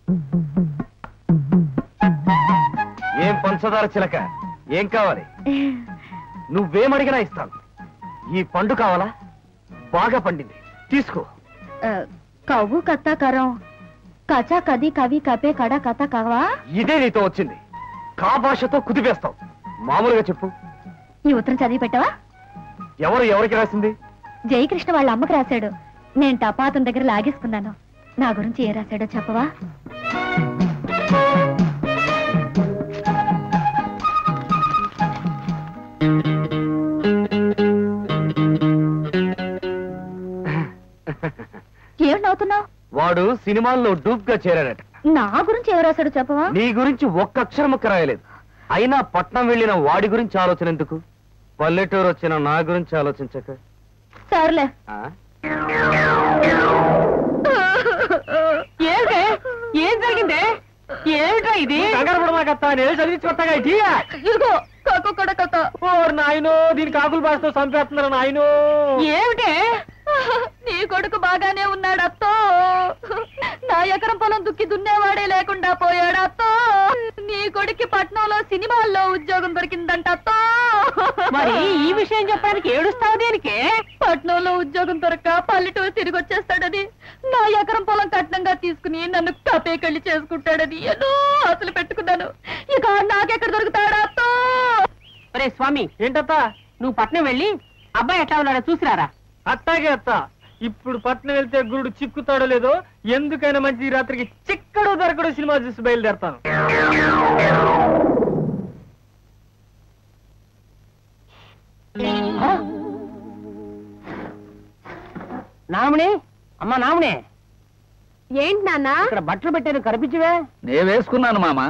ఏం పంచదార చిలక ఏం కావాలి నువ్వేమడిగినా ఇస్తాను ఈ పండు కావాలా బాగా పండింది తీసుకో కవ్వు కత్త కరం కచా కది కవి కపే కడ కథ కవా ఇదే నీతో వచ్చింది కా భాషతో కుదిపేస్తావు మామూలుగా చెప్పు ఈ ఉత్తరం చదివి పెట్టవా ఎవరు ఎవరికి రాసింది జయకృష్ణ వాళ్ళ అమ్మకి రాశాడు నేను టపాతం దగ్గర లాగేసుకున్నాను నా గురించి ఏ రాశాడో చెప్పవా ఏం నవ్వుతున్నావు వాడు సినిమాల్లో డూప్ గా చేరాడట నా గురించి ఏం రాశాడో చెప్పవా నీ గురించి ఒక్క అక్షరం ముక్క రాయలేదు అయినా పట్నం వెళ్ళిన వాడి గురించి ఆలోచన ఎందుకు పల్లెటూరు వచ్చిన నా గురించి ఆలోచించక సర్లే ఆ? ఏంటే ఏం జరిగిందే ఏమిటా ఇది కంగారు పడమాకత్తా నేను చదివించి కొత్తగా ఇటీయా ఇదిగో కాకు కడ కథ ఓ నాయనో దీనికి ఆకులు బాస్తో చంపేస్తున్నారు నాయనో ఏమిటే నీ కొడుకు బాగానే ఉన్నాడు అత్తో నా ఎకరం పొలం దుక్కి దున్నేవాడే లేకుండా పోయాడు అత్తో నీ కొడుక్కి పట్నంలో సినిమాల్లో ఉద్యోగం దొరికిందంట అత్తో మరి ఈ విషయం చెప్పడానికి ఏడుస్తావు దేనికి పట్నంలో ఉద్యోగం దొరక్క పల్లెటూరు తిరిగి వచ్చేస్తాడని నా ఎకరం పొలం కట్నంగా తీసుకుని నన్ను కపేకళ్ళి చేసుకుంటాడని ఎన్నో ఆశలు పెట్టుకున్నాను ఇక నాకెక్కడ దొరుకుతాడా అత్తో ఒరే స్వామి ఏంటత్తా నువ్వు పట్నం వెళ్ళి అబ్బాయి ఎట్లా ఉన్నాడో చూసిరారా అట్టాగే అత్త ఇప్పుడు పట్నం వెళ్తే గురుడు చిక్కుతాడో లేదో ఎందుకైనా మంచి ఈ రాత్రికి చిక్కడు దొరకడు సినిమా చూసి బయలుదేరతాను నామిని అమ్మా నామిని ఏంటి నాన్న ఇక్కడ బట్టలు పెట్టాను కనిపించవే నే వేసుకున్నాను మామ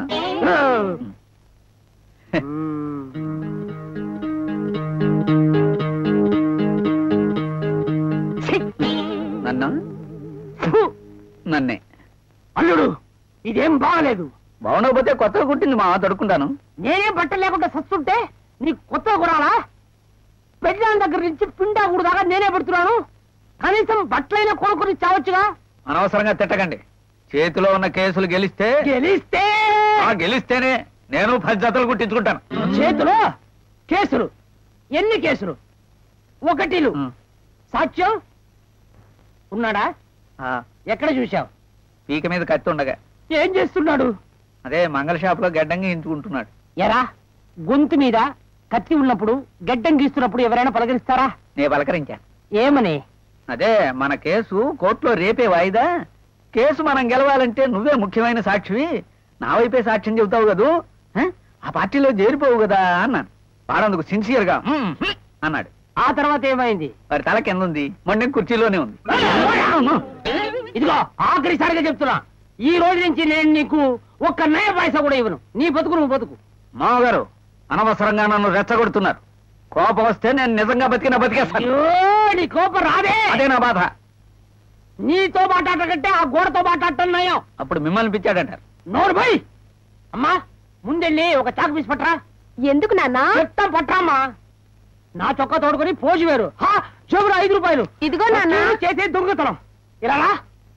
నన్ను నన్నే అల్లుడు ఇదేం బాగలేదు బాగుండకపోతే కొత్తగా కుట్టింది మామ తడుకుంటాను నేనేం బట్టలు లేకుండా సస్తుంటే నీ కొత్త గురాలా పెళ్ళాం దగ్గర నుంచి పిండా దాకా నేనే పెడుతున్నాను కనీసం బట్టలైనా కొనుక్కొని చావచ్చుగా అనవసరంగా తిట్టకండి చేతిలో ఉన్న కేసులు గెలిస్తే గెలిస్తే ఆ గెలిస్తేనే నేను పది జతలు కుట్టించుకుంటాను చేతులు కేసులు ఎన్ని కేసులు ఒకటిలు ఉం. సాక్ష్యం ఉన్నాడా ఆ, ఎక్కడ చూశావు పీక మీద కత్తి ఉండగా ఏం చేస్తున్నాడు అదే మంగళ షాప్ లో గడ్డంగా ఇంచుకుంటున్నాడు ఎరా గొంతు మీద కత్తి ఉన్నప్పుడు గడ్డం గీస్తున్నప్పుడు ఎవరైనా పలకరిస్తారా నే పలకరించా ఏమని అదే మన కేసు కోర్టులో రేపే వాయిదా కేసు మనం గెలవాలంటే నువ్వే ముఖ్యమైన సాక్షివి నా వైపే సాక్ష్యం చెబుతావు కదూ హ? ఆ పార్టీలో చేరిపోవు కదా అన్నాను వాడందుకు సిన్సియర్ గా "హ్మ్, హ్మ్" అన్నాడు ఆ తర్వాత ఏమైంది మరి తల కింద ఉంది మొండెం కుర్చీలోనే ఉంది ఇదిగో ఆఖరిసారిగా చెప్తున్నా ఈ రోజు నుంచి నేను నీకు ఒక్క నయ పైసా కూడా ఇవ్వను నీ బతుకు నువ్వు బతుకు మామగారు అనవసరంగా నన్ను రెచ్చగొడుతున్నారు కోపం వస్తే నేను నిజంగా బతికిన బతికేస్తాను అయ్యో, నీ కోపం రాదే అదే నా బాధ నీతో మాట్లాడటంటే ఆ గోడతో మాట్లాడటం నయం అప్పుడు మిమ్మల్ని పిచ్చాడంటారు నోరు పోయి అమ్మా ముందెళ్ళి ఒక చాకు పీసి పట్టరా ఎందుకు నాన్న చెప్తాం పట్టరామ్మా నా చొక్కా తోడుకొని పోజు వేరు హా, చెబురు ఐదు రూపాయలు ఇదిగో నాన్న. వచ్చి చేసే దొంగతనం ఇలా రా.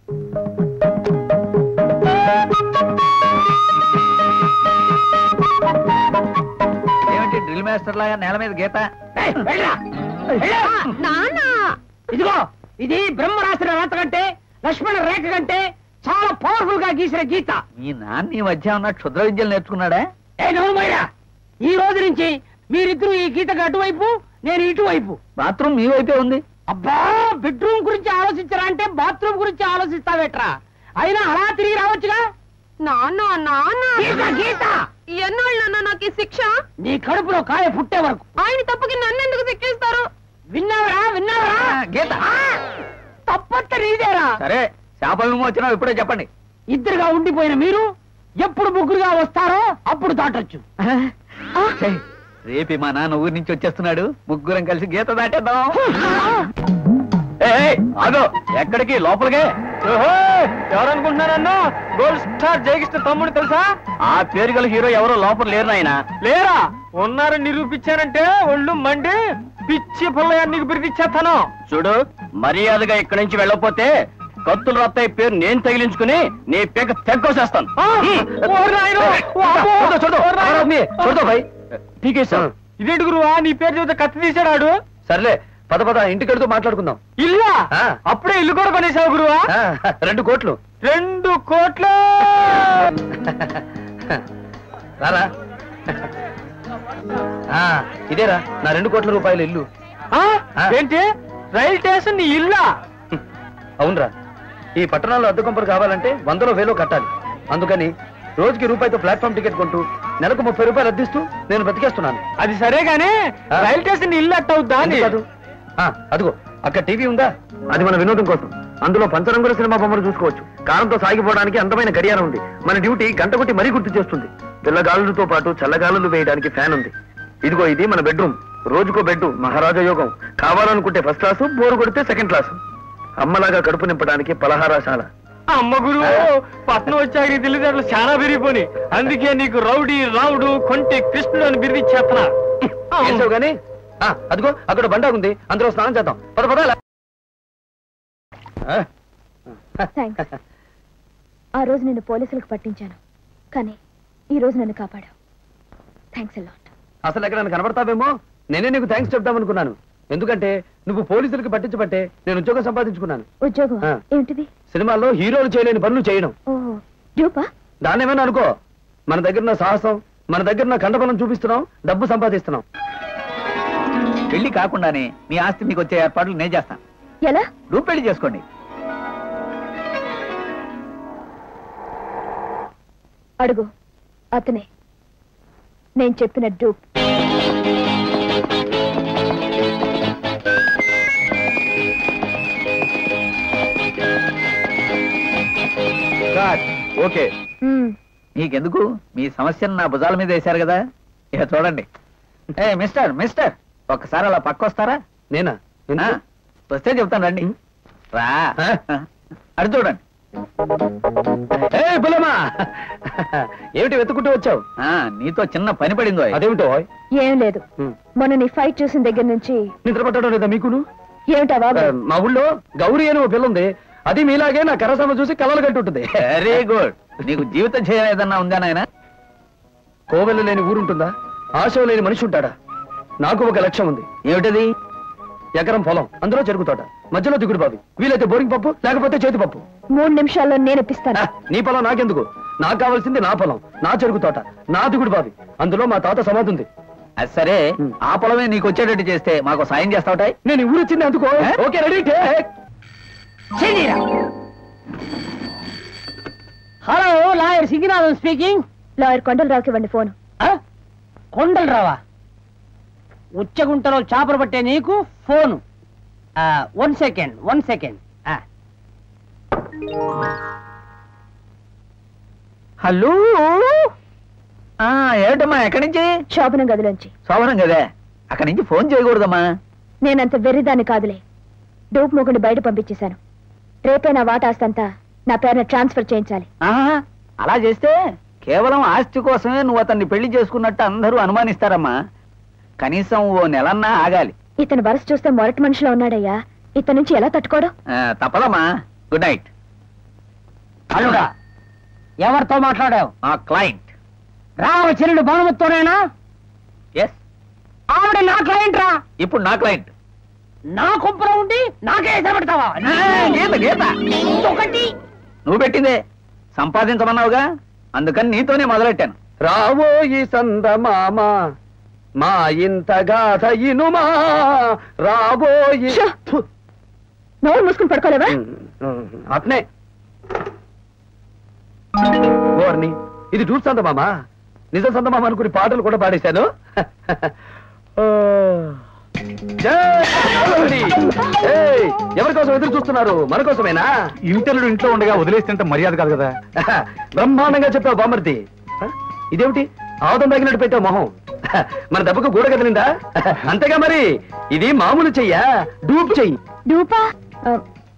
ఏమిటి డ్రిల్ మాస్టర్ లాగా నేల మీద గీత ఏయ్, వెళ్ళరా. వెళ్ళరా. నాన్న ఇదిగో ఇది బ్రహ్మ రాసిన రాత కంటే లక్ష్మణ రేఖ కంటే చాలా పవర్ఫుల్ గా గీసిన గీత మీ నాన్న ఈ మధ్య ఉన్న క్షుద్ర విద్యలు నేర్చుకున్నాడా ఏ నోరుమోయరా ఈ రోజు నుంచి మీరిద్దరూ ఈ గీతకు అటువైపు నేను ఇటువైపు బాత్రూమ్ మీ వైపే ఉంది అబ్బా బెడ్రూమ్ గురించి ఆలోచించరా అంటే బాత్రూమ్ గురించి ఆలోచిస్తావేట్రా అయినా అలా తిరిగి రావచ్చుగా నాన్న నాన్న గీత గీత ఎన్నాళ్ళన్నా నాకు ఈ శిక్ష నీ కడుపులో కాయ పుట్టే వరకు ఆయన తప్పుకి నన్ను ఎందుకు శిక్షిస్తారు విన్నావరా విన్నావరా ఆ, గీత ఆ! తప్పంత నీదేరా సరే చేపలు వచ్చినావు ఇప్పుడే చెప్పండి ఇద్దరుగా ఉండిపోయిన మీరు ఎప్పుడు ముగ్గురుగా వస్తారో అప్పుడు దాటొచ్చు ఛే, రేపే మా నాన్న ఊరి నుంచి వచ్చేస్తున్నాడు ముగ్గురం కలిసి గీత దాటేద్దాం ఏయ్, ఆగు ఎక్కడికి లోపలికే ఎవరనుకుంటున్నారన్నా గోల్డ్ స్టార్ జయకృష్ణ తమ్ముడు తెలుసా ఆ పేరు గల హీరో ఎవరో లోపల లేరు నాయన లేరా ఉన్నారని నిరూపించానంటే ఒళ్ళు మండి పిచ్చి పుల్లయ్య నీకు బిరిదిచ్చేస్తాను చూడు మర్యాదగా ఇక్కడి నుంచి వెళ్ళకపోతే కత్తులు రత్తాయి పేరు నేను తగిలించుకుని నీ పేక తెగ్గోసేస్తాను ఇదేంటి గురువా నీ పేరు చెబితే కత్తి తీసాడు సర్లే పద పద ఇంటికెడుతూ మాట్లాడుకుందాం ఇల్లా ఆ. అప్పుడే ఇల్లు కూడా కొనేసావు గురువా ఆ, రెండు కోట్లు రెండు కోట్లు రారా ఆ, ఇదేరా నా రెండు కోట్ల రూపాయల ఇల్లు ఆ? ఆ. ఏంటి రైల్ స్టేషన్ నీ ఇల్లా అవునరా ఈ పట్టణంలో అద్దె కొంపలు కావాలంటే వందలో వేలో కట్టాలి అందుకని రోజుకి రూపాయితో ప్లాట్ఫామ్ టికెట్ కొంటూ నెలకు ముప్పై రూపాయలు అద్దిస్తూ నేను బతికేస్తున్నాను అది సరే గానీ ఆ. రైల్ స్టేషన్ నీ ఇల్లు అట్ట అవుద్దా అని ఎందుకు కాదు? ఆ, అదిగో అక్కడ టీవీ ఉందా అది మన వినోదం కోసం అందులో పంచరంగుల సినిమా బొమ్మలు చూసుకోవచ్చు కాలంతో సాగిపోవడానికి అందమైన గడియారం ఉంది మన డ్యూటీ గంట కొట్టి మరీ గుర్తు చేస్తుంది పిల్లగాలులతో పాటు చల్లగాలులు వేయడానికి ఫ్యాన్ ఉంది ఇదిగో ఇది మన బెడ్రూమ్ రోజుకో బెడ్ మహారాజా యోగం కావాలనుకుంటే ఫస్ట్ క్లాసు బోరు కొడితే సెకండ్ క్లాసు అమ్మలాగా కడుపు నింపడానికి పలహారశాల అమ్మ గురు పట్నం వచ్చాక నీ తెలివితేటలు చాలా పెరిగిపోయి అందుకే నీకు రౌడీ రావుడు కొంటి కృష్ణుడు అని బిరిది చేస్తున్నా చేసావు గానీ ఆ, అదిగో అక్కడ బండా ఉంది అందులో స్నానం చేద్దాం పద పద ఆ, థ్యాంక్స్ ఆ రోజు నిన్ను పోలీసులకు పట్టించాను కానీ ఈ రోజు నన్ను కాపాడావు థ్యాంక్స్ లాట్ అసలు ఎక్కడ నన్ను కనబడతావేమో నేనే నీకు థ్యాంక్స్ చెప్దామనుకున్నాను ఎందుకంటే నువ్వు పోలీసులకు పట్టించబట్టే నేను ఉద్యోగం సంపాదించుకున్నాను ఉద్యోగం ఆ. ఏమిటిది సినిమాల్లో హీరోలు చేయలేని పనులు చేయడం ఓ డ్యూపా దాన్ని ఏమైనా అనుకో మన దగ్గర ఉన్న సాహసం మన దగ్గర ఉన్న కండబలం చూపిస్తున్నాం డబ్బు సంపాదిస్తున్నాం పెళ్లి కాకుండానే మీ ఆస్తి మీకు వచ్చే ఏర్పాట్లు నేను చేస్తాను ఎలా రూపు పెళ్లి చేసుకోండి అడుగు అతనే నేను చెప్పిన డూప్ ఓకే మ్మ్. మీకెందుకు మీ సమస్యను నా భుజాల మీద వేశారు కదా ఇక చూడండి ఏ మిస్టర్ మిస్టర్ ఒక్కసారి అలా పక్క వస్తారా నేనా ఆ, ఎందుకు? వస్తే చెప్తాను రండి రా ఆ? అడు చూడండి ఏయ్, బుల్లమ్మా! ఏమిటి వెతుకుంటూ వచ్చావు ఆ, నీతో చిన్న పని పడిందో అదేమిటో ఏం లేదు మొన్న నీ ఫైట్ చూసిన దగ్గర నుంచి నిద్ర పట్టడం లేదా మీకును ఏమిటా బాబు ఆ, మా ఊళ్ళో గౌరీ అని ఓ పిల్ల ఉంది అది మీలాగే నా కరసమ చూసి కలలు కట్టుంటుంది వెరీ గుడ్ నీకు జీవిత ధ్యేయం ఏదన్నా ఉందా నాయన కోవెల లేని ఊరుంటుందా ఆశ లేని మనిషి ఉంటాడా నాకు ఒక లక్ష్యం ఉంది ఏమిటది ఎకరం పొలం అందులో చెరుకు తోట మధ్యలో దిగుడు బావి వీలైతే బోరింగ్ పప్పు లేకపోతే చేతి పప్పు మూడు నిమిషాల్లో నేను ఇప్పిస్తాను ఆ, నీ పొలం నాకెందుకు నాకు కావాల్సింది నా పొలం నా చెరుకు తోట నా దిగుడు బావి అందులో మా తాత సమాధి ఉంది అది సరే ఉమ్. ఆ పొలమే నీకు వచ్చేటట్టు చేస్తే మాకు సాయం చేస్తావుటాయి నేను ఈ ఊరు వచ్చింది అందుకో ఏ? Okay ready take hello lawyer Singinathan speaking lawyer కొండలరావుకి ఇవ్వండి ఫోన్ కొండలు రావా ఉచ్చగుంటలో చేపలు పట్టే నీకు phone one second one second hello ఆ, ఏమిటమ్మా ఎక్కడి నుంచి శోభనం గదిలోంచి శోభనం కదే అక్కడి నుంచి ఫోన్ చేయకూడదమ్మా నేనంత వెర్రిదాన్ని కాదులే డూప్ మొగుని బయట పంపించేశాను రేపే నా వాటాస్తంతా నా పేరున ట్రాన్స్ఫర్ చేయించాలి ఆహా, అలా చేస్తే కేవలం ఆస్తి కోసమే నువ్వు అతన్ని పెళ్లి చేసుకున్నట్టు అందరూ అనుమానిస్తారమ్మా కనీసం ఓ నెలన్నా ఆగాలి ఇతని వరస చూస్తే మొరటి మనిషిలో ఉన్నాడయ్యా ఇతని నుంచి ఎలా తట్టుకోవడం ఆ, తప్పదమ్మా గుడ్ నైట్ అల్లుడా ఎవరితో మాట్లాడావు మా క్లయింట్ రావ చెల్లెడు భానుమతితోనేనా ఎస్ ఆవిడ నా క్లయింట్ రా ఇప్పుడు నా క్లయింట్ నా కుంపలో ఉండి నాకే ఎసబెడతావా గీత గీత ఒకటి నువ్వు పెట్టిందే సంపాదించమన్నావుగా అందుకని నీతోనే మొదలెట్టాను రావోయి సందమామ మా ఇంత గాథ ఇనుమా రాబోయి షో! నోరు మూసుకుని పడుకోలేవా అట్నే ఓర్ని ఇది చూడు సందమామ నిజ సందమామ అనుకుని పాటలు కూడా పాడేశాను ఓ. జై గౌరీ! ఏయ్, ఎవరి కోసం ఎదురు చూస్తున్నారు మన కోసమేనా ఇంటర్లు ఇంట్లో ఉండగా వదిలేస్తుంటే మర్యాద కాదు కదా బ్రహ్మాండంగా చెప్పావు బామర్ది హ? ఇదేమిటి ఆవుదం తగినట్టు పెట్టావు మొహం హ, మన దెబ్బకు గూడ కదిలిందా అంతేగా మరి ఇది మామూలు చెయ్యా డూప్ చెయ్యి డూపా ఆ,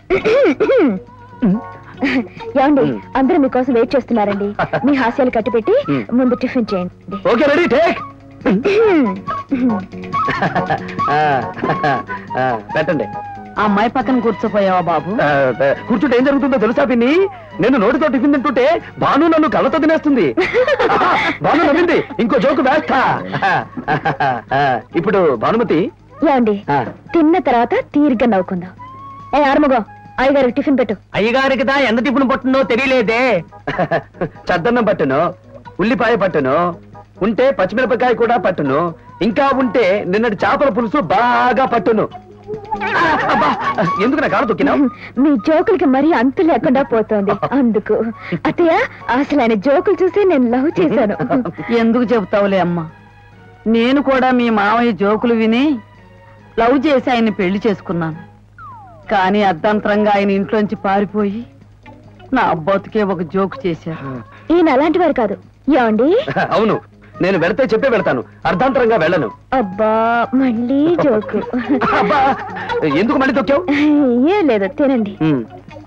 ఏమండి మ్. అందరూ మీకోసం వెయిట్ చేస్తున్నారండి మీ హాస్యాలు కట్టిపెట్టి మ్. ముందు టిఫిన్ చేయండి ఓకే రెడీ టేక్ పెట్టండి ఆ అమ్మాయి పక్కన కూర్చోపోయావా బాబు ఆ, ఆ, కూర్చుంటే ఏం జరుగుతుందో తెలుసా పిన్ని నేను నోటితో టిఫిన్ తింటుంటే భాను నన్ను కళ్ళతో తినేస్తుంది ఆహా, భాను నవ్వింది ఇంకో జోకు వేస్తా ఆ, ఇప్పుడు భానుమతి ఏమండి ఆ, తిన్న తర్వాత తీరిగ్గా నవ్వుకుందాం ఏ ఆరుముగం అయ్యగారికి టిఫిన్ పెట్టు అయ్యగారికి దా ఎంత టిఫిన్ పట్టిందో తెలియలేదే చద్దన్నం పట్టును ఉల్లిపాయ పట్టును ఉంటే పచ్చిమిరపకాయ కూడా పట్టును ఇంకా ఉంటే నిన్నటి చేపల పులుసు బాగా పట్టును ఆ, అబ్బా, ఎందుకు నా కారు తొక్కినావు మీ జోకులకి మరీ అంతు లేకుండా పోతోంది అందుకు అత్తయ్య అసలు ఆయన జోకులు చూసి నేను లవ్ చేశాను ఎందుకు చెబుతావులే అమ్మా నేను కూడా మీ మామయ్య జోకులు విని లవ్ చేసి ఆయన్ని పెళ్లి చేసుకున్నాను కానీ అర్ధంతరంగా ఆయన ఇంట్లోంచి పారిపోయి నా అబ్బాతుకే ఒక జోకు చేశారు ఈయన అలాంటి వారు కాదు ఏమండి అవును నేను వెళితే చెప్పే వెళ్తాను అర్ధాంతరంగా వెళ్ళను అబ్బా మళ్ళీ జోకు అబ్బా ఎందుకు మళ్ళీ తొక్కావు ఏం లేదు తినండి ఉమ్.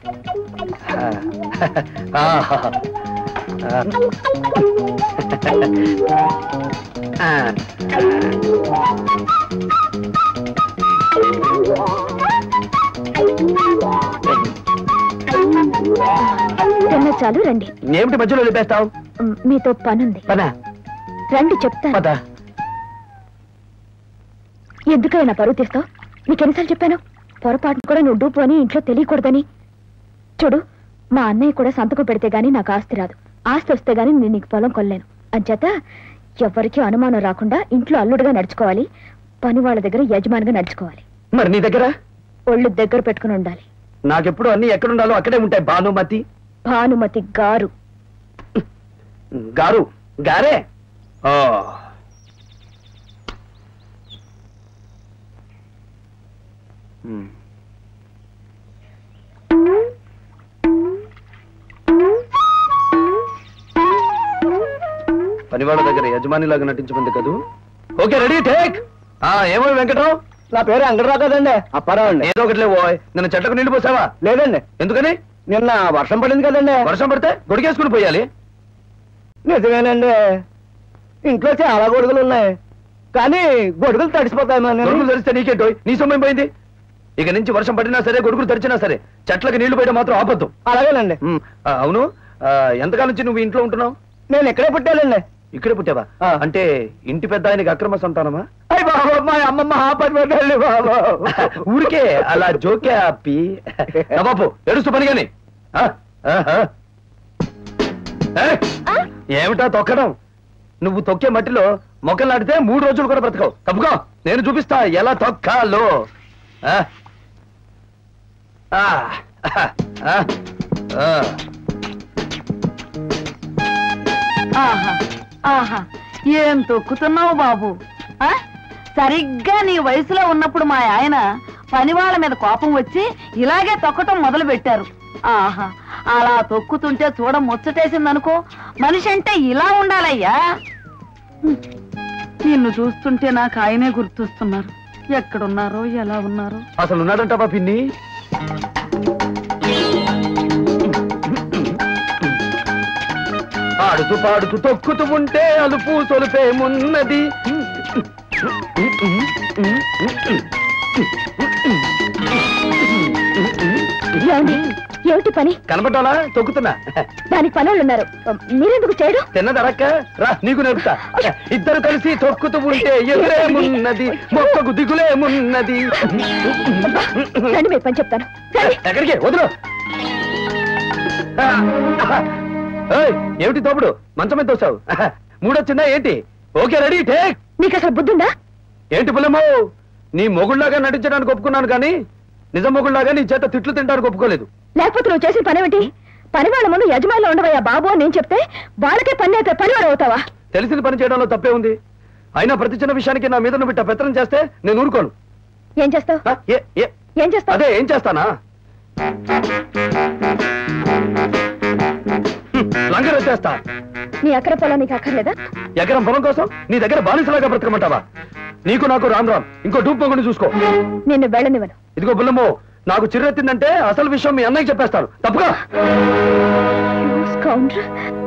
ఆహా. ఆ. తిన్న చాలు రండి ఏమిటి మధ్యలో లేపేస్తావు మ్, మీతో పనుంది పద రండి చెప్తాను పద ఎందుకైనా పరువు తీస్తావు నీకెన్నిసార్లు చెప్పాను పొరపాటును కూడా నువ్వు డూపు అని ఇంట్లో తెలియకూడదని చూడు మా అన్నయ్య కూడా సంతకం పెడితే గానీ నాకు ఆస్తి రాదు ఆస్తి వస్తే గానీ నేను నీకు పొలం కొల్లేను అంచేత ఎవరికీ అనుమానం రాకుండా ఇంట్లో అల్లుడుగా నడుచుకోవాలి పని వాళ్ళ దగ్గర యజమానిగా నడుచుకోవాలి మరి నీ దగ్గర ఒళ్ళు దగ్గర పెట్టుకుని ఉండాలి నాకెప్పుడు అన్ని ఎక్కడుండాలో అక్కడే ఉంటాయి భానుమతి భానుమతి గారు గారు గారే ఓ ఉమ్. పనివాళ్ళ దగ్గర యజమానిలాగా నటించమంది కదూ ఓకే రెడీ టేక్ ఆ ఏమో వెంకట్రావు నా పేరు అంగడరావు కదండి అప్పారావు అండి ఏదో ఒకటి లేవో నిన్న చెట్లకు నీళ్లు పోసావా లేదండి ఎందుకని నిన్న వర్షం పడింది కదండి వర్షం పడితే గొడిగేసుకుని పోయాలి నిజమేనండి ఇంట్లో చాలా గొడుగులు ఉన్నాయి కానీ గొడుగులు తడిసిపోతాయి గొడుగులు తెరిస్తే నీకేంటో నీ సొమ్మేం పోయింది ఇక నుంచి వర్షం పడినా సరే గొడుగులు తెరిచినా సరే చెట్లకి నీళ్లు పోయడం మాత్రం ఆపద్దు అలాగేనండి ఉమ్, ఆ, అవును ఆ, ఎంతకాలం నుంచి నువ్వు ఇంట్లో ఉంటున్నావు నేను ఇక్కడే పుట్టానండి ఇక్కడే పుట్టావా ఆ. అంటే ఇంటి పెద్ద ఆయనకి అక్రమ సంతానమా అయ్యి బాబా మా అమ్మమ్మ ఆ పని పెట్టండి బాబా ఊరికే అలా జోకే ఆపి బాబు ఎడుస్తూ పని గాని ఆ, ఆహా. ఏయ్, ఏమిటా తొక్కడం నువ్వు తొక్కే మట్టిలో మొక్కలు నాటితే మూడు రోజులు కూడా బ్రతకవు తప్పుకో నేను చూపిస్తా ఎలా తొక్కాలో ఆ? ఆ, ఆ, ఆ. ఆహా ఆహా ఏం తొక్కుతున్నావు బాబు ఆ? సరిగ్గా నీ వయసులో ఉన్నప్పుడు మా ఆయన పనివాళ్ళ మీద కోపం వచ్చి ఇలాగే తొక్కటం మొదలు పెట్టారు ఆహా అలా తొక్కుతుంటే చూడ ముచ్చటేసిందనుకో మనిషి అంటే ఇలా ఉండాలయ్యా హ్మ్. నిన్ను చూస్తుంటే నాకు ఆయనే గుర్తొస్తున్నారు ఎక్కడున్నారో ఎలా ఉన్నారో అసలు ఉన్నాడంటావా పిన్ని ఆడుతూ పాడుతూ తొక్కుతూ ఉంటే అలుపు సొలుపేమున్నది ఏమండి ఏమిటి పని కనపడాలా తొక్కుతున్నా దానికి పనులు ఉన్నారు మీరెందుకు చేయడం తిన్నదరక్క రా నీకు నేర్పుతా ఇద్దరు కలిసి తొక్కుతూ ఉంటే ఎదురేమున్నది మొక్కకు దిగులేమున్నది రండి మీ పని చెప్తాను రండి. ఎక్కడికి వదులు ఏయ్, ఏమిటి తోపుడు మంచం మీద తోసావు మూడొచ్చిందా ఏంటి ఓకే రెడీ టేక్ నీకు అసలు బుద్ధుందా ఏంటి పుల్లమ్మో నీ మొగుళ్ళలాగా నటించడానికి ఒప్పుకున్నాను కానీ నిజం మొగుళ్ళలాగా నీ చేత తిట్లు తినడానికి ఒప్పుకోలేదు లేకపోతే నువ్వు చేసిన పని ఏమిటి పని వాళ్ళ ముందు యజమానిలో ఉండవయ్యా బాబు అని నేను చెప్తే వాళ్ళకే పని అయితే పని వాడు అవుతావా తెలిసిన పని చేయడంలో తప్పే ఉంది అయినా ప్రతి చిన్న విషయానికి నా మీద నువ్వు ఇట్ట పెత్తనం చేస్తే నేను ఊరుకోను ఏం చేస్తావు ఆ, ఏ, ఏ, ఏం చేస్తావు అదే ఏం చేస్తానా లంగర్ వచ్చేస్తా నీ అక్కర పొలం నీకు అక్కర్లేదా ఎకరం పొలం కోసం నీ దగ్గర బానిసలాగా బ్రతకమంటావా నీకు నాకు రామ్ రామ్ ఇంకో డూప్ మొగుడిని చూసుకో నిన్ను వెళ్ళనివ్వను ఇదిగో బుల్లమ్మో నాకు చిర్రెత్తిందంటే అసలు విషయం మీ అన్నయ్య చెప్పేస్తాను తప్పుగా స్కౌండ్రల్